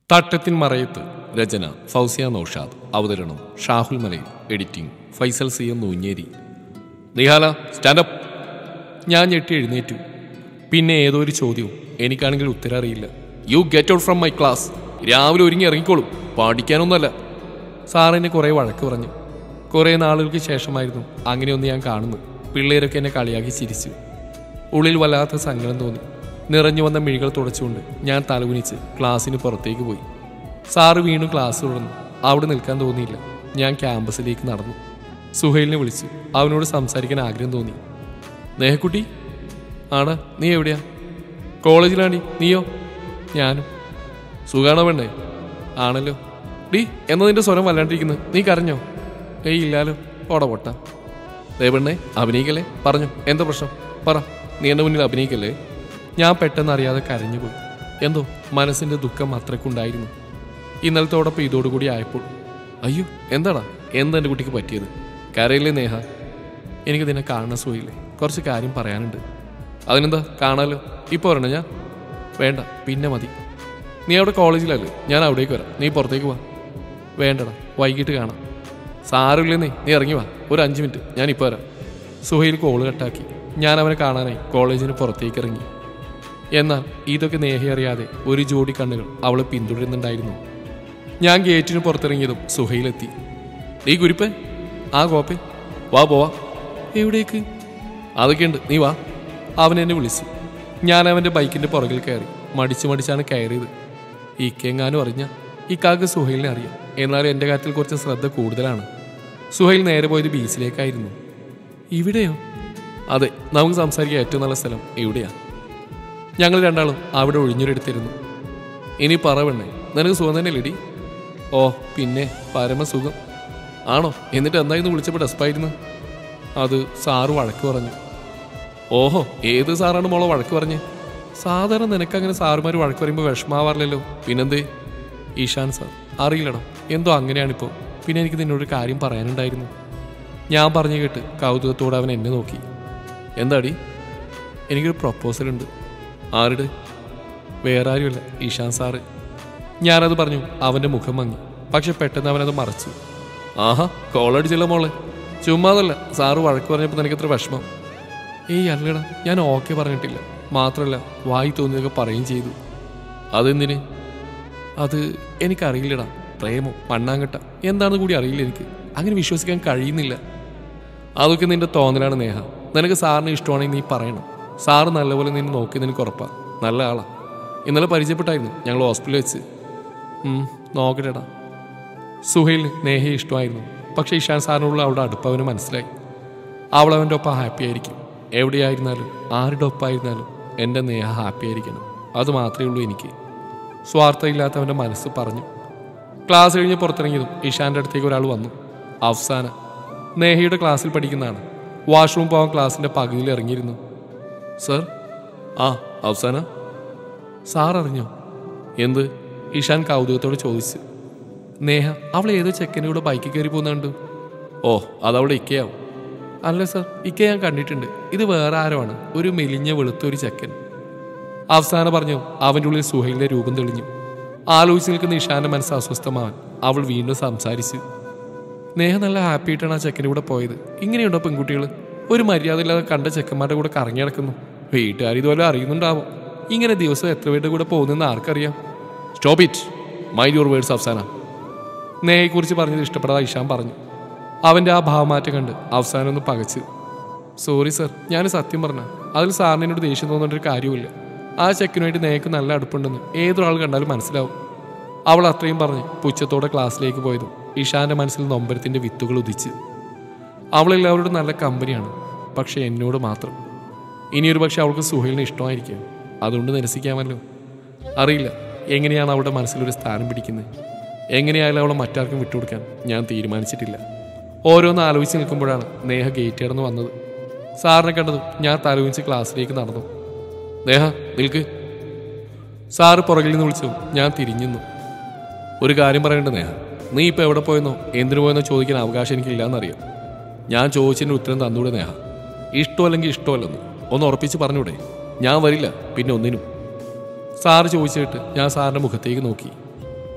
തട്ടത്തിൻ മറയത്ത് രചന ഫൗസിയ നൌഷാദ് അവതരണം Shahul Malayil editing Faisal C M Noonjeri Nihala stand up ഞാൻ ഞെട്ടി എഴുന്നേറ്റു പിന്നെ ഏതോ ഒരു ചോദ്യവും എനിക്കാണെങ്കിൽ ഉത്തരം അറിയില്ല you get out from my class രാവിലെ ഒരുങ്ങി ഇറങ്ങിക്കോളും പഠിക്കാനൊന്നുമല്ല സാർ എന്നെ കുറേ വഴക്ക് പറഞ്ഞു കുറേ നാളുകൾക്ക് ശേഷമായിരുന്നു അങ്ങനെയൊന്ന് ഞാൻ കാണുന്നു പിള്ളേരൊക്കെ എന്നെ കളിയാക്കി ചിരിച്ചു ഉള്ളിൽ വല്ലാത്ത സങ്കടം തോന്നി നിറഞ്ഞു വന്ന മിഴികൾ തുടച്ചുകൊണ്ട് ഞാൻ തലകുനിച്ച് ക്ലാസ്സിന് പുറത്തേക്ക് പോയി സാറ് വീണ്ടും ക്ലാസ് തുടർന്നു അവിടെ നിൽക്കാൻ തോന്നിയില്ല ഞാൻ ക്യാമ്പസിലേക്ക് നടന്നു സുഹൈലിനെ വിളിച്ചു അവനോട് സംസാരിക്കാൻ ആഗ്രഹം തോന്നി നേഹക്കുട്ടി ആടാ നീ എവിടെയാ കോളേജിലാണ്ടി നീയോ ഞാനും സുഖാണോ വേണ്ടേ ആണല്ലോ ഡീ എന്നാ നിന്റെ സ്വരം വല്ലാണ്ടിരിക്കുന്നു നീ കരഞ്ഞോ ഏയ് ഇല്ലാലോ ഓട പൊട്ട ദേ പെണ്ണേ അഭിനയിക്കല്ലേ പറഞ്ഞു എന്താ പ്രശ്നം പറ നീ എൻ്റെ മുന്നിൽ അഭിനയിക്കല്ലേ ഞാൻ പെട്ടെന്ന് അറിയാതെ കരഞ്ഞുപോയി എന്തോ മനസ്സിൻ്റെ ദുഃഖം അത്രയ്ക്കുണ്ടായിരുന്നു ഇന്നലത്തോടൊപ്പം ഇതോടുകൂടി ആയപ്പോൾ അയ്യോ എന്താടാ എന്താ എൻ്റെ കുട്ടിക്ക് പറ്റിയത് കരയില്ലേ നേഹ എനിക്ക് നിന്നെ കാണുന്ന സുഖയില്ലേ കുറച്ച് കാര്യം പറയാനുണ്ട് അതിനെന്താ കാണാലോ ഇപ്പോൾ വരണേ ഞാൻ വേണ്ട പിന്നെ മതി നീ അവിടെ കോളേജിലല്ലേ ഞാൻ അവിടേക്ക് വരാം നീ പുറത്തേക്ക് വാ വേണ്ടടാ വൈകിട്ട് കാണാം സാരമില്ലെന്നേ നീ ഇറങ്ങി വാ ഒരു അഞ്ച് മിനിറ്റ് ഞാൻ ഇപ്പോൾ വരാം സുഹൈൽ കോള് കട്ടാക്കി ഞാൻ അവനെ കാണാനായി കോളേജിന് പുറത്തേക്ക് ഇറങ്ങി എന്നാൽ ഇതൊക്കെ നേഹി അറിയാതെ ഒരു ജോഡി കണ്ണുകൾ അവളെ പിന്തുടരുന്നുണ്ടായിരുന്നു ഞാൻ ഗേറ്റിന് പുറത്തിറങ്ങിയതും സുഹൈലെത്തി നീ കുരിപ്പൻ ആ കോപ്പേ വാ പോവാ എവിടേക്ക് അതൊക്കെയുണ്ട് നീ വാ അവൻ എന്നെ വിളിച്ചു ഞാൻ അവൻ്റെ ബൈക്കിൻ്റെ പുറകിൽ കയറി മടിച്ചു മടിച്ചാണ് കയറിയത് ഇക്കെങ്ങാനും അറിഞ്ഞ ഇക്കാക്ക് സുഹൈലിനെ അറിയാം എന്നാലും എൻ്റെ കാര്യത്തിൽ കുറച്ച് ശ്രദ്ധ കൂടുതലാണ് സുഹൈൽ നേരെ പോയത് ബീച്ചിലേക്കായിരുന്നു ഇവിടെയോ അതെ നമുക്ക് സംസാരിക്കാൻ ഏറ്റവും നല്ല സ്ഥലം എവിടെയാ ഞങ്ങൾ രണ്ടാളും അവിടെ ഒഴിഞ്ഞൊരിടത്തിരുന്നു ഇനി പറ പെണ്ണേ നിനക്ക് സുഖം തന്നെ ലെടി ഓ പിന്നെ പരമസുഖം ആണോ എന്നിട്ട് എന്തായിരുന്നു വിളിച്ചപ്പോൾ ഡെസ്പായിരുന്നു അത് സാറ് വഴക്ക് പറഞ്ഞു ഓഹോ ഏത് സാറാണ് മോളെ വഴക്ക് പറഞ്ഞ് സാധാരണ നിനക്കങ്ങനെ സാറുമാർ വഴക്ക് പറയുമ്പോൾ വിഷമാവാറില്ലല്ലോ പിന്നെന്തേ ഈശാൻ സാർ അറിയില്ലടോ എന്തോ അങ്ങനെയാണിപ്പോൾ പിന്നെ എനിക്ക് നിന്നോടൊരു കാര്യം പറയാനുണ്ടായിരുന്നു ഞാൻ പറഞ്ഞു കേട്ട് കൗതുകത്തോടെ അവൻ എന്നെ നോക്കി എന്താടി എനിക്കൊരു പ്രൊപ്പോസൽ ഉണ്ട് ആരുടെ വേറെ ആരുമല്ല ഈശാൻ സാറ് ഞാനത് പറഞ്ഞു അവൻ്റെ മുഖം മങ്ങി പക്ഷെ പെട്ടെന്ന് അവനത് മറച്ചു ആഹാ കോളടിച്ചില്ല മോളെ ചുമ്മാതല്ല സാറ് വഴക്ക് പറഞ്ഞപ്പോൾ നിനക്ക് എത്ര വിഷമം ഏയ് അല്ലടാ ഞാൻ ഓക്കെ പറഞ്ഞിട്ടില്ല മാത്രമല്ല വായി തോന്നിയതൊക്കെ പറയുകയും ചെയ്തു അതെന്തിന് അത് എനിക്കറിയില്ലടാ പ്രേമോ മണ്ണാങ്കട്ട എന്താണെന്ന് കൂടി അറിയില്ല എനിക്ക് അങ്ങനെ വിശ്വസിക്കാൻ കഴിയുന്നില്ല അതൊക്കെ നിന്റെ തോന്നലാണ് നേഹ നിനക്ക് സാറിന് ഇഷ്ടമാണെങ്കിൽ നീ പറയണം സാറ് നല്ലപോലെ നിന്നെ നോക്കി നിനക്ക് ഉറപ്പാ നല്ല ആളാ ഇന്നലെ പരിചയപ്പെട്ടായിരുന്നു ഞങ്ങൾ ഹോസ്പിറ്റലിൽ വെച്ച് ഉം, നോക്കട്ടെടാ സുഹൈലിന് നേഹയെ ഇഷ്ടമായിരുന്നു പക്ഷേ ഇഷാൻ സാറിനുള്ള അവളുടെ അടുപ്പ് അവന് മനസ്സിലായി അവൾ അവൻ്റെ ഒപ്പം ഹാപ്പി ആയിരിക്കും എവിടെയായിരുന്നാലും ആരുടെ ഒപ്പമായിരുന്നാലും എൻ്റെ നേഹ ഹാപ്പി ആയിരിക്കണം അത് മാത്രമേ ഉള്ളൂ എനിക്ക് സ്വാർത്ഥമില്ലാത്തവൻ്റെ മനസ്സ് പറഞ്ഞു ക്ലാസ് കഴിഞ്ഞ് പുറത്തിറങ്ങിയതും ഇഷാന്റെ അടുത്തേക്ക് ഒരാൾ വന്നു അഫ്സാന നേഹയുടെ ക്ലാസ്സിൽ പഠിക്കുന്നതാണ് വാഷ്റൂം പോകാൻ ക്ലാസ്സിന്റെ പകുതിയിൽ ഇറങ്ങിയിരുന്നു സർ ആ അഫ്സാന സാർ അറിഞ്ഞോ എന്ത് ഇഷാൻ കൗതുകത്തോട് ചോദിച്ചു നേഹ അവൾ ഏതോ ചെക്കൻ്റെ കൂടെ ബൈക്കിൽ കയറി പോകുന്നുണ്ട് ഓ അതവളുടെ ഇക്കയാവും അല്ല സർ ഇക്ക ഞാൻ കണ്ടിട്ടുണ്ട് ഇത് വേറെ ആരോ ആണ് ഒരു മെലിഞ്ഞ വെളുത്ത ഒരു ചെക്കൻ അവസാനം പറഞ്ഞു അവൻ്റെ ഉള്ളിൽ സുഹൈലിന്റെ രൂപം തെളിഞ്ഞു ആലോചിച്ച് നിൽക്കുന്ന ഇഷാന്റെ മനസ്സ് അസ്വസ്ഥമാവാൻ അവൾ വീണ്ടും സംസാരിച്ചു നേഹ നല്ല ഹാപ്പി ആയിട്ടാണ് ആ ചെക്കൻ്റെ കൂടെ പോയത് ഇങ്ങനെയുണ്ടോ പെൺകുട്ടികൾ ഒരു മര്യാദ ഇല്ലാതെ കണ്ട ചെക്കന്മാരുടെ കൂടെ കറങ്ങി നടക്കുന്നു വീട്ടുകാർ ഇതുപോലെ അറിയുന്നുണ്ടാവും ഇങ്ങനെ ദിവസം എത്ര പേരുടെ കൂടെ പോകുന്നെന്ന് ആർക്കറിയാം stop it mind your words അവസാന നേയെക്കുറിച്ച് പറഞ്ഞത് ഇഷ്ടപ്പെടാതെ ഇഷാൻ പറഞ്ഞു അവൻ്റെ ആ ഭാവമാറ്റം കണ്ട് അവസാനം ഒന്ന് പകച്ച് സോറി സർ ഞാൻ സത്യം പറഞ്ഞ അതിൽ സാറിന് എന്നോട് ദേഷ്യം തോന്നേണ്ട ഒരു കാര്യമില്ല ആ ചെക്കിനുമായിട്ട് നേക്ക് നല്ല അടുപ്പുണ്ടെന്ന് ഏതൊരാൾ കണ്ടാലും മനസ്സിലാവും അവൾ അത്രയും പറഞ്ഞ് പുച്ഛത്തോടെ ക്ലാസ്സിലേക്ക് പോയതും ഇഷാന്റെ മനസ്സിൽ നൊമ്പരത്തിന്റെ വിത്തുകൾ ഉദിച്ച് അവളെല്ലാവരോടും നല്ല കമ്പനിയാണ് പക്ഷെ എന്നോട് മാത്രം ഇനിയൊരു പക്ഷെ അവൾക്ക് സുഹൈലിനെ ഇഷ്ടമായിരിക്കും അതുകൊണ്ട് നിരസിക്കാമല്ലോ അറിയില്ല എങ്ങനെയാണ് അവളുടെ മനസ്സിലൊരു സ്ഥാനം പിടിക്കുന്നത് എങ്ങനെയായാലും അവളെ മറ്റാർക്കും വിട്ടുകൊടുക്കാൻ ഞാൻ തീരുമാനിച്ചിട്ടില്ല ഓരോന്ന് ആലോചിച്ച് നിൽക്കുമ്പോഴാണ് നേഹ ഗേറ്റ് കടന്ന് വന്നത് സാറിനെ കണ്ടതും ഞാൻ തലവിച്ച് ക്ലാസ്സിലേക്ക് നടന്നു നേഹ നിൽക്ക് സാറ് പുറകിൽ നിന്ന് വിളിച്ചു ഞാൻ തിരിഞ്ഞു നിന്നു. ഒരു കാര്യം പറയേണ്ട നേഹ നീ ഇപ്പോൾ എവിടെ പോയെന്നോ എന്തിനു പോയെന്നോ ചോദിക്കാൻ അവകാശം എനിക്കില്ലാന്നറിയാം ഞാൻ ചോദിച്ചതിൻ്റെ ഉത്തരം തന്നൂടെ നേഹ ഇഷ്ടമല്ലെങ്കിൽ ഇഷ്ടമല്ലെന്ന് ഒന്ന് ഉറപ്പിച്ച് പറഞ്ഞൂടെ ഞാൻ വരില്ല പിന്നെ ഒന്നിനും സാറ് ചോദിച്ചിട്ട് ഞാൻ സാറിൻ്റെ മുഖത്തേക്ക് നോക്കി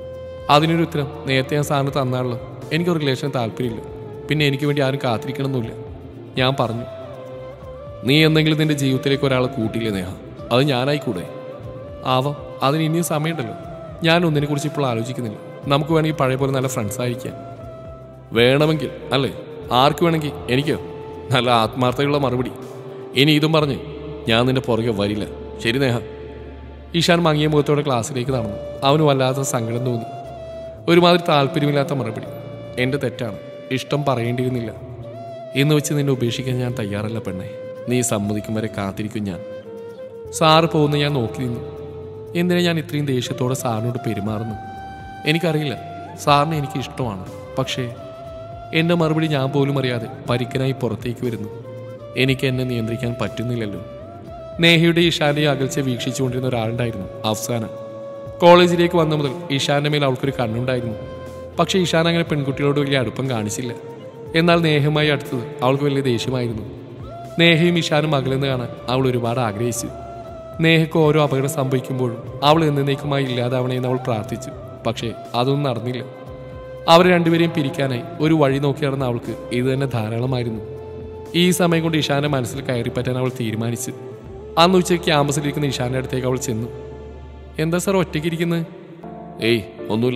അതിനൊരു ഉത്തരം നേരത്തെ ഞാൻ സാറിന് തന്നാണല്ലോ എനിക്കൊരു റിലേഷന് താല്പര്യമില്ല പിന്നെ എനിക്ക് വേണ്ടി ആരും കാത്തിരിക്കണമെന്നില്ല ഞാൻ പറഞ്ഞു നീ എന്തെങ്കിലും നിന്റെ ജീവിതത്തിലേക്ക് ഒരാളെ കൂട്ടിയില്ലേ നേഹ അത് ഞാനായിക്കൂടെ ആവാം അതിന് ഇനിയും സമയമുണ്ടല്ലോ ഞാൻ ഒന്നിനെ കുറിച്ച് ഇപ്പോൾ ആലോചിക്കുന്നില്ല നമുക്ക് വേണമെങ്കിൽ പഴയ പോലെ നല്ല ഫ്രണ്ട്സ് ആയിരിക്കാം വേണമെങ്കിൽ അല്ലേ ആർക്ക് വേണമെങ്കിൽ എനിക്കോ നല്ല ആത്മാർത്ഥതയുള്ള മറുപടി ഇനി ഇതും പറഞ്ഞ് ഞാൻ നിന്റെ പുറകെ വരില്ല ശരി നേഹ ഈശാൻ മങ്ങിയ മുഖത്തോടെ ക്ലാസ്സിലേക്ക് നടന്നു അവന് വല്ലാത്ത സങ്കടം തോന്നി ഒരുമാതിരി താല്പര്യമില്ലാത്ത മറുപടി എൻ്റെ തെറ്റാണ് ഇഷ്ടം പറയേണ്ടിയിരുന്നില്ല എന്ന് വെച്ച് നിന്നെ ഉപേക്ഷിക്കാൻ ഞാൻ തയ്യാറല്ല പെണ്ണെ നീ സമ്മതിക്കും വരെ കാത്തിരിക്കും ഞാൻ സാറ് പോകുന്ന ഞാൻ നോക്കി നിന്നു എന്തിനാ ഞാൻ ഇത്രയും ദേഷ്യത്തോടെ സാറിനോട് പെരുമാറുന്നു എനിക്കറിയില്ല സാറിനെ എനിക്ക് ഇഷ്ടമാണ് പക്ഷേ എൻ്റെ മറുപടി ഞാൻ പോലും അറിയാതെ പരിക്കനായി പുറത്തേക്ക് വരുന്നു എനിക്ക് എന്നെ നിയന്ത്രിക്കാൻ പറ്റുന്നില്ലല്ലോ നേഹയുടെ ഇഷാന്റെ അകൽച്ച വീക്ഷിച്ചുകൊണ്ടിരുന്ന ഒരാളുണ്ടായിരുന്നു അഫ്സാന കോളേജിലേക്ക് വന്ന മുതൽ ഇഷാന്റെ മേൽ അവൾക്കൊരു കണ്ണുണ്ടായിരുന്നു പക്ഷേ ഇഷാൻ അങ്ങനെ പെൺകുട്ടികളോട് വലിയ അടുപ്പം കാണിച്ചില്ല എന്നാൽ നേഹയുമായി അടുത്തത് അവൾക്ക് വലിയ ദേഷ്യമായിരുന്നു നേഹയും ഇഷാനും അകലെന്ന് കാണാൻ അവൾ ഒരുപാട് ആഗ്രഹിച്ചു നേഹയ്ക്ക് ഓരോ അപകടം സംഭവിക്കുമ്പോഴും അവൾ എന്നേക്കുമായി ഇല്ലാതാവണേ എന്ന് അവൾ പ്രാർത്ഥിച്ചു പക്ഷേ അതൊന്നും നടന്നില്ല അവർ രണ്ടുപേരെയും പിരിക്കാനായി ഒരു വഴി നോക്കി നടന്ന അവൾക്ക് ഇത് തന്നെ ധാരാളമായിരുന്നു ഈ സമയം കൊണ്ട് ഇഷാന്റെ മനസ്സിൽ കയറിപ്പറ്റാൻ അവൾ തീരുമാനിച്ചു അന്ന് ഉച്ചയ്ക്ക് ക്യാമ്പസിലിരിക്കുന്ന ഇഷാന്റെ അടുത്തേക്ക് അവൾ ചെന്നു എന്താ സാർ ഒറ്റയ്ക്ക് ഇരിക്കുന്നത് ഏയ് ഒന്നുമില്ല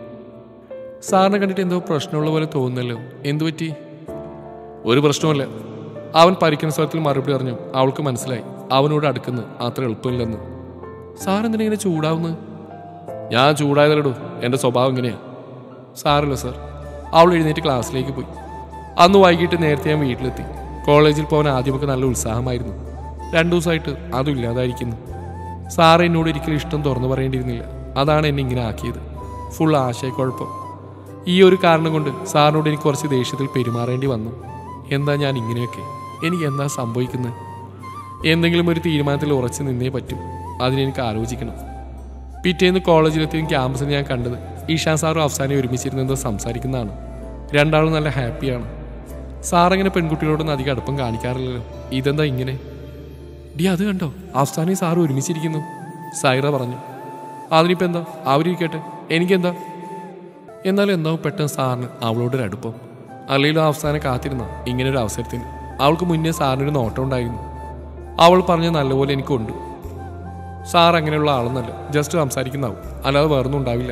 സാറിനെ കണ്ടിട്ട് എന്തോ പ്രശ്നമുള്ള പോലെ തോന്നുന്നല്ലോ എന്തു പറ്റി ഒരു പ്രശ്നമല്ല അവൻ പരിക്കുന്ന സ്വരത്തിൽ മറുപടി പറഞ്ഞു അവൾക്ക് മനസ്സിലായി അവനോട് അടുക്കുന്ന അത്ര എളുപ്പമില്ലെന്ന് സാർ എന്തിനാ ഇങ്ങനെ ചൂടാവുന്നത് ഞാൻ ചൂടായതല്ലടൂ എൻ്റെ സ്വഭാവം ഇങ്ങനെയാ സാറില്ല സാർ അവൾ എഴുന്നേറ്റ് ക്ലാസ്സിലേക്ക് പോയി അന്ന് വൈകിട്ട് നേരത്തെ ഞാൻ വീട്ടിലെത്തി കോളേജിൽ പോകാൻ ആദ്യമൊക്കെ നല്ല ഉത്സാഹമായിരുന്നു രണ്ടു ദിവസമായിട്ട് അതും ഇല്ലാതായിരിക്കുന്നു സാറ് എന്നോട് ഒരിക്കലും ഇഷ്ടം തുറന്നു പറയേണ്ടിയിരുന്നില്ല അതാണ് എന്നെ ഇങ്ങനെ ആക്കിയത് ഫുൾ ആശയക്കുഴപ്പം ഈ ഒരു കാരണം കൊണ്ട് സാറിനോട് എനിക്ക് കുറച്ച് ദേഷ്യത്തിൽ പെരുമാറേണ്ടി വന്നു എന്താ ഞാൻ ഇങ്ങനെയൊക്കെ എനിക്ക് എന്താ സംഭവിക്കുന്നത് എന്തെങ്കിലും ഒരു തീരുമാനത്തിൽ ഉറച്ചു നിന്നേ പറ്റൂ അതിനെനിക്ക് ആലോചിക്കണം പിറ്റേന്ന് കോളേജിലെത്തിയും ക്യാമ്പസിൽ ഞാൻ കണ്ടത് ഈഷാൻ സാറും അഫ്സാനെ ഒരുമിച്ചിരുന്നത് സംസാരിക്കുന്നതാണ് രണ്ടാളും നല്ല ഹാപ്പിയാണ് സാറങ്ങനെ പെൺകുട്ടികളോടൊന്നും അധികം അടുപ്പം കാണിക്കാറില്ലല്ലോ ഇതെന്താ ഇങ്ങനെ ഡി അത് കണ്ടോ അഫ്സാനെയും സാറും ഒരുമിച്ചിരിക്കുന്നു സൈറ പറഞ്ഞു അതിനിപ്പോൾ എന്താ അവരിരിക്കട്ടെ എനിക്കെന്താ എന്നാലും എന്താവും പെട്ടെന്ന് സാറിന് അവളോടൊരു അടുപ്പം അല്ലെങ്കിലും അവസാനം കാത്തിരുന്ന ഇങ്ങനെ ഒരു അവസരത്തിന് അവൾക്ക് മുന്നേ സാറിനൊരു നോട്ടം ഉണ്ടായിരുന്നു അവൾ പറഞ്ഞ നല്ലപോലെ എനിക്കുണ്ട് സാർ അങ്ങനെയുള്ള ആളൊന്നല്ല ജസ്റ്റ് സംസാരിക്കുന്നതാവും അല്ലാതെ വേറൊന്നും ഉണ്ടാവില്ല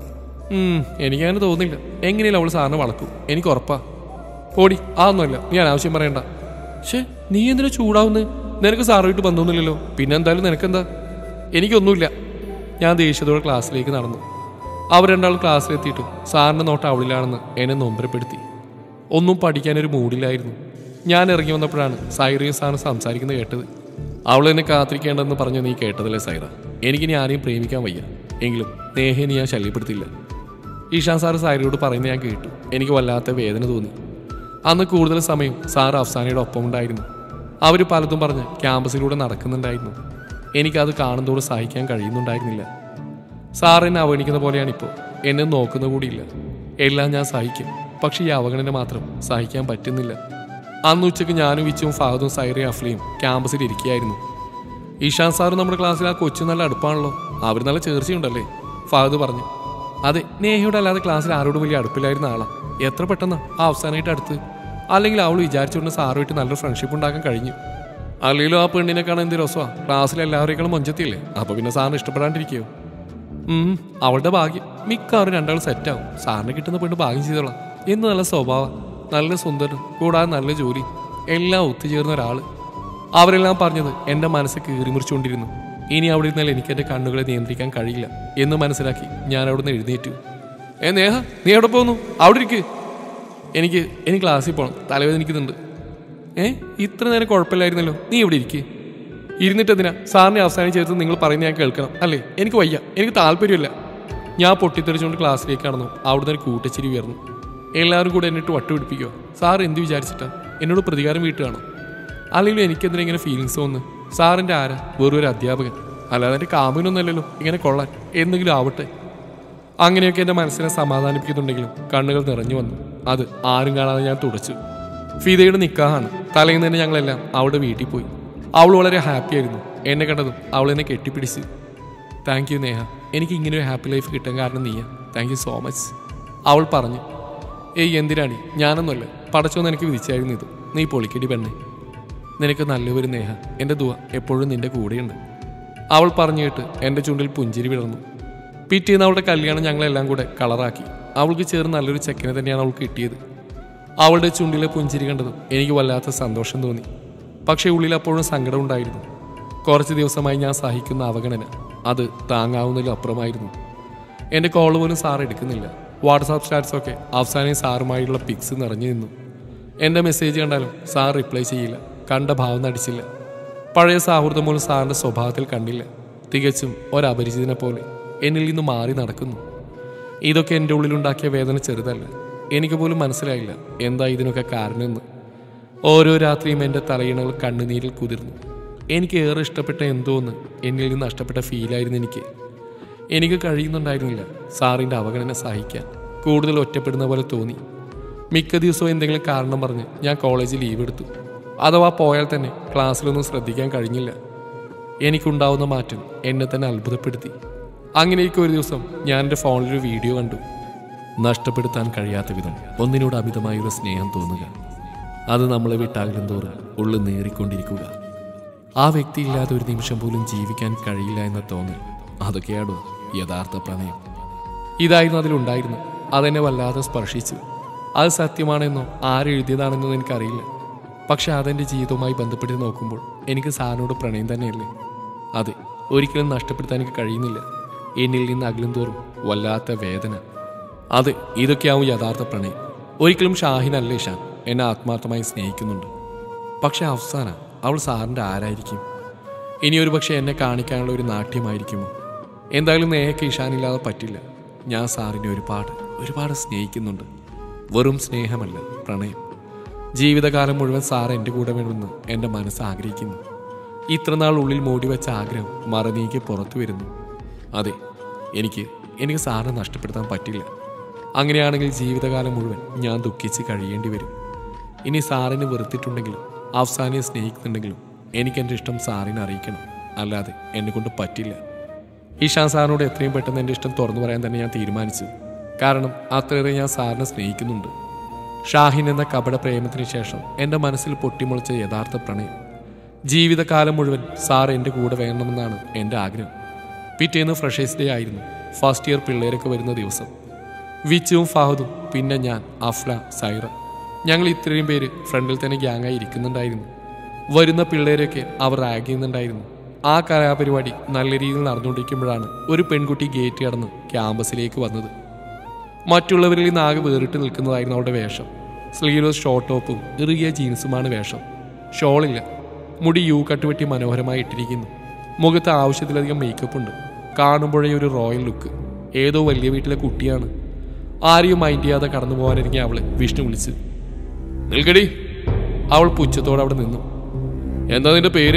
ഉം, എനിക്കങ്ങനെ തോന്നില്ല എങ്ങനെയല്ല അവൾ സാറിനെ വളക്കും എനിക്ക് ഉറപ്പാ ഓടി അതൊന്നുമല്ല നീ അനാവശ്യം പറയണ്ട ഷേ നീ എന്തിനാ ചൂടാവുന്നത് നിനക്ക് സാറുമായിട്ട് ബന്ധമൊന്നുമില്ലല്ലോ പിന്നെ എന്തായാലും നിനക്കെന്താ എനിക്കൊന്നുമില്ല ഞാൻ ദേഷ്യത്തോടെ ക്ലാസ്സിലേക്ക് നടന്നു അവർ രണ്ടാളും ക്ലാസ്സിലെത്തിയിട്ടും സാറിൻ്റെ നോട്ടം അവളിലാണെന്ന് എന്നെ നൊമ്പരപ്പെടുത്തി ഒന്നും പഠിക്കാനൊരു മൂഡിലായിരുന്നു ഞാൻ ഇറങ്ങി വന്നപ്പോഴാണ് സൈറയും സാറും സംസാരിക്കുന്നത് കേട്ടത് അവൾ എന്നെ കാത്തിരിക്കേണ്ടെന്ന് പറഞ്ഞു നീ കേട്ടതല്ലേ സൈറ എനിക്കിനി ആരെയും പ്രേമിക്കാൻ വയ്യ എങ്കിലും നേഹേനെ ഞാൻ ശല്യപ്പെടുത്തില്ല ഈഷാൻ സാറ് സാരിയോട് പറയുന്നത് ഞാൻ കേട്ടു എനിക്ക് വല്ലാത്ത വേദന തോന്നി അന്ന് കൂടുതൽ സമയം സാറ് അഫ്സാനയുടെ ഒപ്പം ഉണ്ടായിരുന്നു അവർ പലതും പറഞ്ഞ് ക്യാമ്പസിലൂടെ നടക്കുന്നുണ്ടായിരുന്നു എനിക്കത് കാണുന്നതോട് സഹിക്കാൻ കഴിയുന്നുണ്ടായിരുന്നില്ല സാർ എന്നെ അവഗണിക്കുന്ന പോലെയാണ് ഇപ്പോൾ എന്നെ നോക്കുന്ന കൂടിയില്ല എല്ലാം ഞാൻ സഹിക്കും പക്ഷേ ഈ അവഗണന മാത്രം സഹിക്കാൻ പറ്റുന്നില്ല അന്ന് ഉച്ചയ്ക്ക് ഞാനും വിച്ചും ഫഹദും സൈറയും അഫ്ലയും ക്യാമ്പസിൽ ഇരിക്കുകയായിരുന്നു ഈഷാൻ സാറ് നമ്മുടെ ക്ലാസ്സിൽ ആ കൊച്ചു നല്ല അടുപ്പാണല്ലോ അവർ നല്ല ചേർച്ചയുണ്ടല്ലേ ഫഹദ് പറഞ്ഞു അതെ നേഹയോട് അല്ലാതെ ക്ലാസ്സിൽ ആരോടും വലിയ അടുപ്പില്ലായിരുന്ന ആളാ എത്ര പെട്ടെന്നാ ആ അവസാനമായിട്ട് അടുത്ത് അല്ലെങ്കിൽ അവൾ വിചാരിച്ചുകൊണ്ട് സാറുമായിട്ട് നല്ലൊരു ഫ്രണ്ട്ഷിപ്പ് ഉണ്ടാക്കാൻ കഴിഞ്ഞു അല്ലെങ്കിലും ആ പെണ്ണിനെ കാണാൻ എന്ത് രസമാ ക്ലാസ്സിൽ എല്ലാവരേക്കാളും മൊഞ്ചത്തില്ലേ അപ്പൊ പിന്നെ സാറിന് ഇഷ്ടപ്പെടാണ്ടിരിക്കയോ ഉം, അവളുടെ ഭാഗ്യം മിക്കവാറും രണ്ടാൾ സെറ്റാവും സാറിന് കിട്ടുന്ന പെണ്ണ് ഭാഗ്യം ചെയ്തോളാം എന്ന് നല്ല സ്വഭാവം നല്ല സുന്ദരൻ കൂടാതെ നല്ല ജോലി എല്ലാം ഒത്തുചേർന്ന ഒരാള് അവരെല്ലാം പറഞ്ഞത് എൻ്റെ മനസ്സ് കീറിമുറിച്ചുകൊണ്ടിരുന്നു ഇനി അവിടെ ഇരുന്നാൽ എനിക്ക് എൻ്റെ കണ്ണുകളെ നിയന്ത്രിക്കാൻ കഴിയില്ല എന്ന് മനസ്സിലാക്കി ഞാൻ അവിടുന്ന് എഴുന്നേറ്റു ഏ നേഹ നീ എവിടെ പോകുന്നു അവിടെ ഇരിക്ക് എനിക്ക് എനിക്ക് ക്ലാസ്സിൽ പോകണം തലവേദനിക്കുന്നുണ്ട് ഏ ഇത്ര നേരം കുഴപ്പമില്ലായിരുന്നല്ലോ നീ ഇവിടെ ഇരിക്കേ ഇരുന്നിട്ട് എന്തിനാ സാറിനെ അവസാനം ചേർത്ത് നിങ്ങൾ പറയുന്നത് ഞാൻ കേൾക്കണം അല്ലേ എനിക്ക് വയ്യ എനിക്ക് താല്പര്യമില്ല ഞാൻ പൊട്ടിത്തെറിച്ചുകൊണ്ട് ക്ലാസ്സിലേക്ക് കടന്നു അവിടുന്ന് ഒരു കൂട്ടച്ചിരി ഉയർന്നു എല്ലാവരും കൂടെ എന്നിട്ട് വട്ടുപിടിപ്പിക്കുക സാർ എന്ത് വിചാരിച്ചിട്ടാ എന്നോട് പ്രതികാരം വീട്ടുകയാണോ അല്ലെങ്കിൽ എനിക്കെന്തിനാ ഇങ്ങനെ ഫീലിങ്സ് തോന്നുന്നു സാറിൻ്റെ ആരാ വെറും ഒരു അധ്യാപകൻ അല്ലാതെ എൻ്റെ കാമുകനൊന്നുമല്ലല്ലോ ഇങ്ങനെ കൊള്ളാൻ എന്തെങ്കിലും ആവട്ടെ അങ്ങനെയൊക്കെ എൻ്റെ മനസ്സിനെ സമാധാനിപ്പിക്കുന്നുണ്ടെങ്കിലും കണ്ണുകൾ നിറഞ്ഞു വന്നു അത് ആരും കാണാതെ ഞാൻ തുടച്ചു ഫിദയുടെ നിക്കാഹാണ് തലേന്ന് തന്നെ ഞങ്ങളെല്ലാം അവളുടെ വീട്ടിൽ പോയി അവൾ വളരെ ഹാപ്പി ആയിരുന്നു എന്നെ കണ്ടതും അവൾ എന്നെ കെട്ടിപ്പിടിച്ച് താങ്ക് യു നേഹ എനിക്ക് ഇങ്ങനെ ഒരു ഹാപ്പി ലൈഫ് കിട്ടാൻ കാരണം നീയാ താങ്ക് യു സോ മച്ച് അവൾ പറഞ്ഞു ഏയ് എന്തിനാണ് ഞാനൊന്നുമല്ല പടച്ചോന്ന് എനിക്ക് വിധിച്ചായിരുന്നു ഇത് നീ പൊളിക്കടി പെണ്ണെ നിനക്ക് നല്ലൊരു നേഹ എൻ്റെ ദുവ എപ്പോഴും നിന്റെ കൂടെയുണ്ട് അവൾ പറഞ്ഞു കേട്ട് എൻ്റെ ചുണ്ടിൽ പുഞ്ചിരി വിടർന്നു പിറ്റേന്ന് അവളുടെ കല്യാണം ഞങ്ങളെല്ലാം കൂടെ കളറാക്കി അവൾക്ക് ചേർന്ന് നല്ലൊരു ചെക്കനെ തന്നെയാണ് അവൾക്ക് കിട്ടിയത് അവളുടെ ചുണ്ടിലെ പുഞ്ചിരി കണ്ടതും എനിക്ക് വല്ലാത്ത സന്തോഷം തോന്നി പക്ഷേ ഉള്ളിൽ അപ്പോഴും സങ്കടം ഉണ്ടായിരുന്നു കുറച്ച് ദിവസമായി ഞാൻ സഹിക്കുന്ന അവഗണന അത് താങ്ങാവുന്നതിലും അപ്പുറമായിരുന്നു എൻ്റെ കോൾ പോലും സാർ എടുക്കുന്നില്ല വാട്സാപ്പ് സ്റ്റാറ്റസൊക്കെ അവസാനം സാറുമായുള്ള പിക്സ് നിറഞ്ഞു നിന്നു എൻ്റെ മെസ്സേജ് കണ്ടാലും സാർ റിപ്ലൈ ചെയ്യില്ല കണ്ട ഭാവം നടിച്ചില്ല പഴയ സൗഹൃദം പോലും സാറിൻ്റെ സ്വഭാവത്തിൽ കണ്ടില്ല തികച്ചും ഒരപരിചിതനെ പോലെ എന്നിൽ നിന്ന് മാറി നടക്കുന്നു ഇതൊക്കെ എൻ്റെ ഉള്ളിലുണ്ടാക്കിയ വേദന ചെറുതല്ല എനിക്ക് പോലും മനസ്സിലായില്ല എന്താ ഇതിനൊക്കെ കാരണമെന്ന് ഓരോ രാത്രിയും എൻ്റെ തലയിണകൾ കണ്ണുനീരിൽ കുതിർന്നു എനിക്ക് ഏറെ ഇഷ്ടപ്പെട്ട എന്തോന്ന് എന്നിൽ നിന്ന് നഷ്ടപ്പെട്ട ഫീലായിരുന്നു എനിക്ക് എനിക്ക് കഴിയുന്നുണ്ടായിരുന്നില്ല സാറിൻ്റെ അവഗണന സഹിക്കാൻ കൂടുതൽ ഒറ്റപ്പെടുന്ന പോലെ തോന്നി മിക്ക ദിവസവും എന്തെങ്കിലും കാരണം പറഞ്ഞ് ഞാൻ കോളേജിൽ ലീവ് എടുത്തു അഥവാ പോയാൽ തന്നെ ക്ലാസ്സിലൊന്നും ശ്രദ്ധിക്കാൻ കഴിഞ്ഞില്ല എനിക്കുണ്ടാവുന്ന മാറ്റം എന്നെ തന്നെ അത്ഭുതപ്പെടുത്തി അങ്ങനെയൊക്കെ ഒരു ദിവസം ഞാൻ എൻ്റെ ഫോണിലൊരു വീഡിയോ കണ്ടു നഷ്ടപ്പെടുത്താൻ കഴിയാത്ത വിധം ഒന്നിനോട് അമിതമായൊരു സ്നേഹം തോന്നുക അത് നമ്മളെ വിട്ടാകലും തോറും ഉള്ളു നേറിക്കൊണ്ടിരിക്കുക ആ വ്യക്തി ഇല്ലാതെ ഒരു നിമിഷം പോലും ജീവിക്കാൻ കഴിയില്ല എന്ന തോന്നൽ അതൊക്കെയാണോ യഥാർത്ഥ പ്രണയം ഇതായിരുന്നു അതിലുണ്ടായിരുന്നു അതെന്നെ വല്ലാതെ സ്പർശിച്ചു അത് സത്യമാണെന്നോ ആരെഴുതിയതാണെന്നോ എനിക്കറിയില്ല പക്ഷെ അതെൻ്റെ ജീവിതവുമായി ബന്ധപ്പെട്ട് നോക്കുമ്പോൾ എനിക്ക് സാറിനോട് പ്രണയം തന്നെയല്ലേ അതെ ഒരിക്കലും നഷ്ടപ്പെടുത്താൻ എനിക്ക് കഴിയുന്നില്ല എന്നിൽ നിന്ന് അകലും തോറും വല്ലാത്ത വേദന അതെ ഇതൊക്കെയാവും യഥാർത്ഥ പ്രണയം ഒരിക്കലും ഷാഹിനല്ല ഇഷാൻ എന്നെ ആത്മാർത്ഥമായി സ്നേഹിക്കുന്നുണ്ട് പക്ഷെ അവസാന അവൾ സാറിൻ്റെ ആരായിരിക്കും ഇനി ഒരു പക്ഷേ എന്നെ കാണിക്കാനുള്ള ഒരു നാട്യമായിരിക്കുമോ എന്തായാലും നേഹയ്ക്ക് ഇഷാനില്ലാതെ പറ്റില്ല ഞാൻ സാറിനെ ഒരുപാട് ഒരുപാട് സ്നേഹിക്കുന്നുണ്ട് വെറും സ്നേഹമല്ല പ്രണയം ജീവിതകാലം മുഴുവൻ സാർ എൻ്റെ കൂടെ വേണമെന്ന് എൻ്റെ മനസ്സ് ആഗ്രഹിക്കുന്നു ഇത്രനാൾ ഉള്ളിൽ മൂടി വെച്ച ആഗ്രഹം മറനീക്കി പുറത്തു വരുന്നു അതെ എനിക്ക് എനിക്ക് സാറിനെ നഷ്ടപ്പെടുത്താൻ പറ്റില്ല അങ്ങനെയാണെങ്കിൽ ജീവിതകാലം മുഴുവൻ ഞാൻ ദുഃഖിച്ച് കഴിയേണ്ടി വരും ഇനി സാറിനെ വെറുത്തിട്ടുണ്ടെങ്കിലും അവസാനിയെ സ്നേഹിക്കുന്നുണ്ടെങ്കിലും എനിക്ക് എൻ്റെ ഇഷ്ടം സാറിനെ അറിയിക്കണം അല്ലാതെ എന്നെ കൊണ്ട് പറ്റില്ല ഇഷാൻ സാറിനോട് എത്രയും പെട്ടെന്ന് എൻ്റെ ഇഷ്ടം തുറന്നു പറയാൻ തന്നെ ഞാൻ തീരുമാനിച്ചു കാരണം അത്രയേറെ ഞാൻ സാറിനെ സ്നേഹിക്കുന്നുണ്ട് ഷാഹിൻ എന്ന കപട പ്രേമത്തിന് ശേഷം എൻ്റെ മനസ്സിൽ പൊട്ടിമുളച്ച യഥാർത്ഥ പ്രണയം ജീവിതകാലം മുഴുവൻ സാർ എൻ്റെ കൂടെ വേണമെന്നാണ് എൻ്റെ ആഗ്രഹം പിറ്റേന്ന് ഫ്രഷേഴ്സ് ഡേ ആയിരുന്നു ഫസ്റ്റ് ഇയർ പിള്ളേരൊക്കെ വരുന്ന ദിവസം വിച്ചുവും ഫഹദും പിന്നെ ഞാൻ അഫ്ല സൈറ ഞങ്ങൾ ഇത്രയും പേര് ഫ്രണ്ടിൽ തന്നെ ഗ്യാങ്ങായി ഇരിക്കുന്നുണ്ടായിരുന്നു വരുന്ന പിള്ളേരൊക്കെ അവർ റാഗ് ചെയ്യുന്നുണ്ടായിരുന്നു ആ കലാപരിപാടി നല്ല രീതിയിൽ നടന്നുകൊണ്ടിരിക്കുമ്പോഴാണ് ഒരു പെൺകുട്ടി ഗേറ്റ് കടന്ന് ക്യാമ്പസിലേക്ക് വന്നത് മറ്റുള്ളവരിൽ നിന്ന് ആകെ വേറിട്ട് നിൽക്കുന്നതായിരുന്നു അവളുടെ വേഷം സ്ലീവ്ലെസ് ഷോർട്ട് ടോപ്പും ഇറുകിയ ജീൻസുമാണ് വേഷം ഷോളില്ല മുടി യു കട്ട് വെട്ടി മനോഹരമായി ഇട്ടിരിക്കുന്നു മുഖത്ത് ആവശ്യത്തിലധികം മേക്കപ്പ് ഉണ്ട് കാണുമ്പോഴേ ഒരു റോയൽ ലുക്ക് ഏതോ വലിയ വീട്ടിലെ കുട്ടിയാണ് ആരെയും മൈൻഡ് ചെയ്യാതെ കടന്നു പോകാനിറങ്ങി അവളെ വിഷ്ണു വിളിച്ച് നിൽക്കടി അവൾ പുച്ഛത്തോടെ അവിടെ നിന്നു എന്താ നിന്റെ പേര്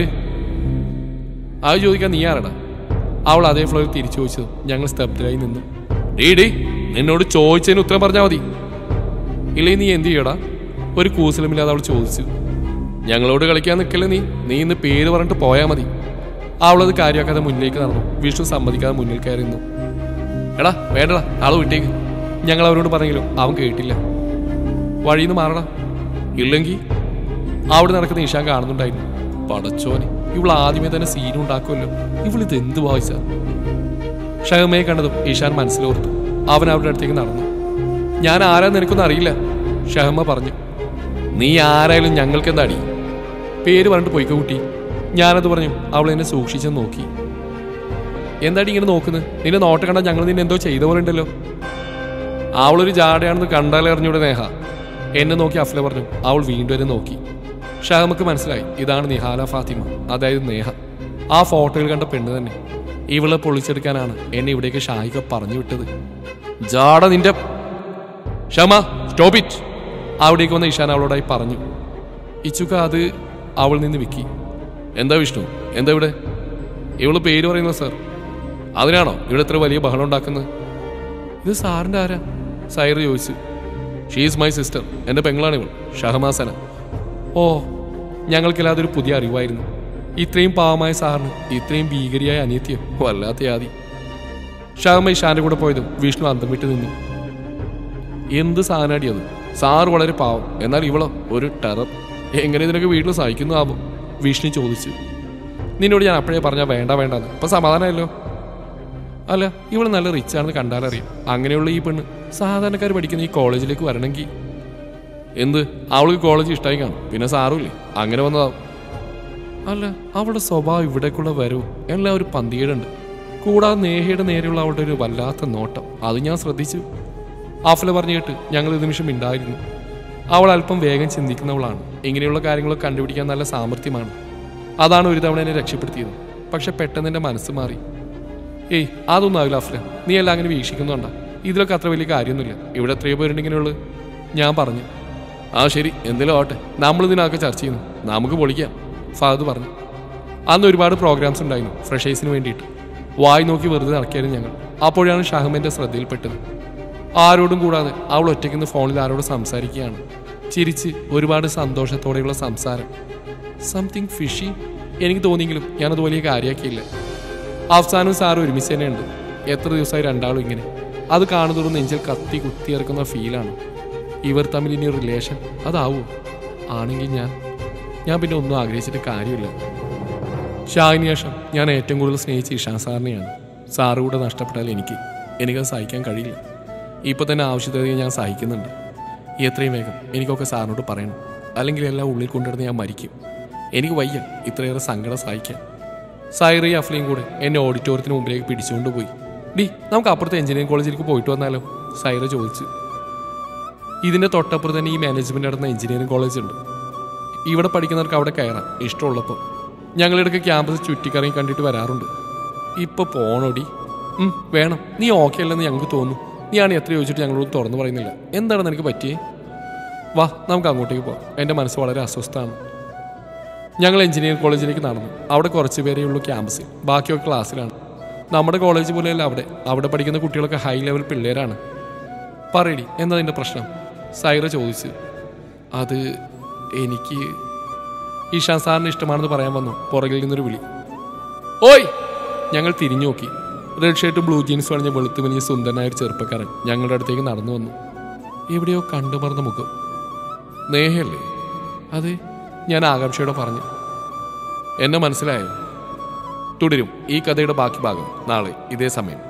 അത് ചോദിക്കാൻ നീ ആരടാ അവൾ അതേ ഫ്ലോയിൽ തിരിച്ചു ചോദിച്ചതും ഞങ്ങൾ സ്തബ്ധരായി നിന്നു ഡീ ഡീ നിന്നോട് ചോദിച്ചതിന് ഉത്തരം പറഞ്ഞാൽ മതി ഇല്ലെങ്കിൽ നീ എന്ത് ചെയ്യടാ ഒരു കൂസലമില്ലാതെ അവൾ ചോദിച്ചു ഞങ്ങളോട് കളിക്കാൻ നിൽക്കല്ലേ നീ നീ ഇന്ന് പേര് പറഞ്ഞിട്ട് പോയാൽ മതി അവളത് കാര്യമാക്കാതെ മുന്നിലേക്ക് നടന്നു വിഷ്ണു സമ്മതിക്കാതെ മുന്നിൽ കയറി നിന്നു എടാ വേണ്ടടാ ആള് വിട്ടേക്ക് ഞങ്ങൾ അവരോട് പറഞ്ഞെങ്കിലും അവൻ കേട്ടില്ല വഴിയിൽ നിന്ന് മാറടാ ഇല്ലെങ്കിൽ അവിടെ നടക്കുന്ന ഇഷാൻ കാണുന്നുണ്ടായിരുന്നു പടച്ചോനെ ഇവൾ ആദ്യമേ തന്നെ സീൻ ഉണ്ടാക്കുമല്ലോ ഇവൾ ഇത് എന്ത് വായിച്ച ഷഹമയെ കണ്ടതും ഇഷാൻ മനസ്സിലോർത്തു അവൻ അവരുടെ അടുത്തേക്ക് നടന്നു ഞാൻ ആരാന്ന് എനിക്കൊന്നും അറിയില്ല ഷഹമ പറഞ്ഞു നീ ആരായാലും ഞങ്ങൾക്ക് എന്താ അടി പേര് പറഞ്ഞിട്ട് പോയിക്കോ കുട്ടി ഞാനത് പറഞ്ഞു അവൾ എന്നെ സൂക്ഷിച്ചു നോക്കി എന്താടി ഇങ്ങനെ നോക്കുന്നത് നിന്നെ നോട്ട് കണ്ടാൽ ഞങ്ങൾ നിന്നെ എന്തോ ചെയ്ത പോലെ ഉണ്ടല്ലോ അവളൊരു ജാടയാണെന്ന് കണ്ടാലേ അറിഞ്ഞൂടെ നേഹ എന്നെ നോക്കി അഫ്ല പറഞ്ഞു അവൾ വീണ്ടും എന്നെ നോക്കി ഷഹമക്ക് മനസ്സിലായി ഇതാണ് നിഹാല ഫാത്തിമ അതായത് നേഹ ആ ഫോട്ടോയിൽ കണ്ട പെണ്ണ് തന്നെ ഇവളെ പൊളിച്ചെടുക്കാനാണ് എന്നെ ഇവിടേക്ക് ഷായിക പറഞ്ഞു വിട്ടത് ജാട നിന്റെ ഷമ സ്റ്റോപ്പ് ഇറ്റ് അവിടേക്ക് വന്ന ഇഷാൻ അവളോടായി പറഞ്ഞു ഇച്ചുക്ക അത് അവൾ നിന്ന് വിക്കി എന്താ വിഷ്ണു എന്താ ഇവിടെ ഇവള് പേര് പറയുന്നത് സാർ അതിനാണോ ഇവിടെ ഇത്ര വലിയ ബഹളം ഉണ്ടാക്കുന്നത് ഇത് സാറിൻ്റെ ആരാ സൈർ ചോദിച്ചു ഷീസ് മൈ സിസ്റ്റർ എൻ്റെ പെങ്ങളാണ് ഇവൾ ഷഹമാസന ഓ ഞങ്ങൾക്കെല്ലാതെ ഒരു പുതിയ അറിവായിരുന്നു ഇത്രയും പാവമായ സാറിന് ഇത്രയും ഭീകരിയായ അനിയത്തിയോ വല്ലാത്ത യാതി ഷാമ ഇഷാന്റെ കൂടെ പോയതും വിഷ്ണു അന്തം വിട്ട് നിന്നു എന്ത് സാധനാടി അത് സാറ് വളരെ പാവം എന്നാൽ ഇവളോ ഒരു ടെറർ എങ്ങനെ ഇതിനൊക്കെ വീട്ടിൽ സഹിക്കുന്നു ആവും വിഷ്ണു ചോദിച്ചു നിന്നോട് ഞാൻ അപ്പോഴേ പറഞ്ഞാൽ വേണ്ട വേണ്ടെന്ന് ഇപ്പൊ സമാധാനമല്ലോ അല്ല ഇവള് നല്ല റിച്ച് ആണെന്ന് കണ്ടാലറിയാം അങ്ങനെയുള്ള ഈ പെണ്ണ് സാധാരണക്കാർ പഠിക്കുന്ന ഈ കോളേജിലേക്ക് വരണമെങ്കിൽ എന്ത് അവൾക്ക് കോളേജ് ഇഷ്ടമായി കാണും പിന്നെ സാറുമില്ലേ അങ്ങനെ വന്നതാവും അല്ല അവളുടെ സ്വഭാവം ഇവിടേക്കുള്ള വരവും എല്ലാം ഒരു പന്തികേടുണ്ട് കൂടാതെ നേഹയുടെ നേരെയുള്ള അവളുടെ ഒരു വല്ലാത്ത നോട്ടം അത് ഞാൻ ശ്രദ്ധിച്ചു ആഫല പറഞ്ഞു കേട്ട് ഞങ്ങൾ ഒരു നിമിഷം ഉണ്ടായിരുന്നു അവൾ അല്പം വേഗം ചിന്തിക്കുന്നവളാണ് ഇങ്ങനെയുള്ള കാര്യങ്ങളൊക്കെ കണ്ടുപിടിക്കാൻ നല്ല സാമർഥ്യമാണ് അതാണ് ഒരു തവണ എന്നെ രക്ഷപ്പെടുത്തിയത് പക്ഷെ പെട്ടെന്ന് എൻ്റെ മനസ്സ് മാറി ഏയ് അതൊന്നും ആവില്ല അഫ്ല നീ എല്ലാം അങ്ങനെ വീക്ഷിക്കുന്നുണ്ടാ ഇതിലൊക്കെ അത്ര വലിയ കാര്യമൊന്നുമില്ല ഇവിടെ എത്രയോ പേരുണ്ട് ഇങ്ങനെയുള്ളത് ഞാൻ പറഞ്ഞു ആ ശരി എന്തെങ്കിലും ആവട്ടെ നമ്മൾ ഇതിനൊക്കെ ചർച്ച ചെയ്യുന്നു നമുക്ക് പൊളിക്കാം ഫഹദ് പറഞ്ഞു അന്ന് ഒരുപാട് പ്രോഗ്രാംസ് ഉണ്ടായിരുന്നു ഫ്രഷേഴ്സിന് വേണ്ടിയിട്ട് വായി നോക്കി വെറുതെ നടക്കിയായിരുന്നു ഞങ്ങൾ അപ്പോഴാണ് ഷഹമന്റെ ശ്രദ്ധയിൽപ്പെട്ടത് ആരോടും കൂടാതെ അവൾ ഒറ്റയ്ക്കുന്ന് ഫോണിൽ ആരോട് സംസാരിക്കുകയാണ് ചിരിച്ച് ഒരുപാട് സന്തോഷത്തോടെയുള്ള സംസാരം സംതിങ് ഫിഷി എനിക്ക് തോന്നിയെങ്കിലും ഞാനത് വലിയ കാര്യമാക്കിയില്ല അവസാനം സാറ് ഒരുമിച്ച് തന്നെയുണ്ട് എത്ര ദിവസമായി രണ്ടാളും ഇങ്ങനെ അത് കാണുന്നതോറും നെഞ്ചിൽ കത്തി കുത്തിയിറക്കുന്ന ഫീലാണ് ഇവർ തമ്മിൽ ഇനി റിലേഷൻ അതാവോ ആണെങ്കിൽ ഞാൻ ഞാൻ പിന്നെ ഒന്നും ആഗ്രഹിച്ചിട്ട് കാര്യമില്ല ഷാഹിന് ശേഷം ഞാൻ ഏറ്റവും കൂടുതൽ സ്നേഹിച്ച ഇഷാൻ സാറിനെയാണ് സാറ് കൂടെ നഷ്ടപ്പെട്ടാൽ എനിക്ക് എനിക്കത് സഹിക്കാൻ കഴിയില്ല ഇപ്പോൾ തന്നെ ആവശ്യത്തിന് ഞാൻ സഹിക്കുന്നുണ്ട് എത്രയും വേഗം എനിക്കൊക്കെ സാറിനോട് പറയണം അല്ലെങ്കിൽ എല്ലാം ഉള്ളിൽ കൊണ്ടിരുന്ന് ഞാൻ മരിക്കും എനിക്ക് വയ്യ ഇത്രയേറെ സങ്കടം സഹിക്കാൻ സൈറി അഫ്ലയും കൂടെ എന്നെ ഓഡിറ്റോറിയത്തിന് മുമ്പിലേക്ക് പിടിച്ചുകൊണ്ട് പോയി ഡി നമുക്ക് അപ്പുറത്തെ എഞ്ചിനീയറിംഗ് കോളേജിലേക്ക് പോയിട്ട് വന്നാലോ സൈറ ചോദിച്ചു ഇതിന്റെ തൊട്ടപ്പുറത്ത് തന്നെ ഈ മാനേജ്മെന്റ് നടന്ന എഞ്ചിനീയറിംഗ് കോളേജ് ഉണ്ട് ഇവിടെ പഠിക്കുന്നവർക്ക് അവിടെ കയറാം ഇഷ്ടമുള്ളപ്പോൾ ഞങ്ങളിടയ്ക്ക് ക്യാമ്പസ് ചുറ്റിക്കറങ്ങി കണ്ടിട്ട് വരാറുണ്ട് ഇപ്പൊ പോണോടി ഉം, വേണം നീ ഓക്കെ അല്ലെന്ന് ഞങ്ങൾക്ക് തോന്നുന്നു നീയാണ് എത്ര ചോദിച്ചിട്ട് ഞങ്ങളോട് തുറന്നു പറയുന്നില്ല എന്താണ് നിനക്ക് പറ്റിയേ വാ നമുക്ക് അങ്ങോട്ടേക്ക് പോവാം എൻ്റെ മനസ്സ് വളരെ അസ്വസ്ഥമാണ് ഞങ്ങൾ എഞ്ചിനീയറിംഗ് കോളേജിലേക്ക് നടന്നു അവിടെ കുറച്ച് പേരേ ഉള്ളൂ ക്യാമ്പസിൽ ബാക്കിയൊക്കെ ക്ലാസ്സിലാണ് നമ്മുടെ കോളേജ് പോലെയല്ല അവിടെ അവിടെ പഠിക്കുന്ന കുട്ടികളൊക്കെ ഹൈ ലെവൽ പിള്ളേരാണ് പറയടി എന്താ നിന്റെ പ്രശ്നം സൈറ ചോദിച്ചു അത് എനിക്ക് ഈശാൻ സാറിന് ഇഷ്ടമാണെന്ന് പറയാൻ വന്നു പുറകിൽ നിന്നൊരു വിളി ഓയ് ഞങ്ങൾ തിരിഞ്ഞു നോക്കി റെഡ് ഷർട്ട് ബ്ലൂ ജീൻസ് പറഞ്ഞ വെളുത്തു വലിയ സുന്ദരനായ ഒരു ചെറുപ്പക്കാരൻ ഞങ്ങളുടെ അടുത്തേക്ക് നടന്നു വന്നു എവിടെയോ കണ്ടുമറന്ന മുഖം നേഹയല്ലേ അതെ ഞാൻ ആകാംക്ഷയോടെ പറഞ്ഞു എന്നെ മനസ്സിലായോ തുടരും ഈ കഥയുടെ ബാക്കി ഭാഗം നാളെ ഇതേ സമയം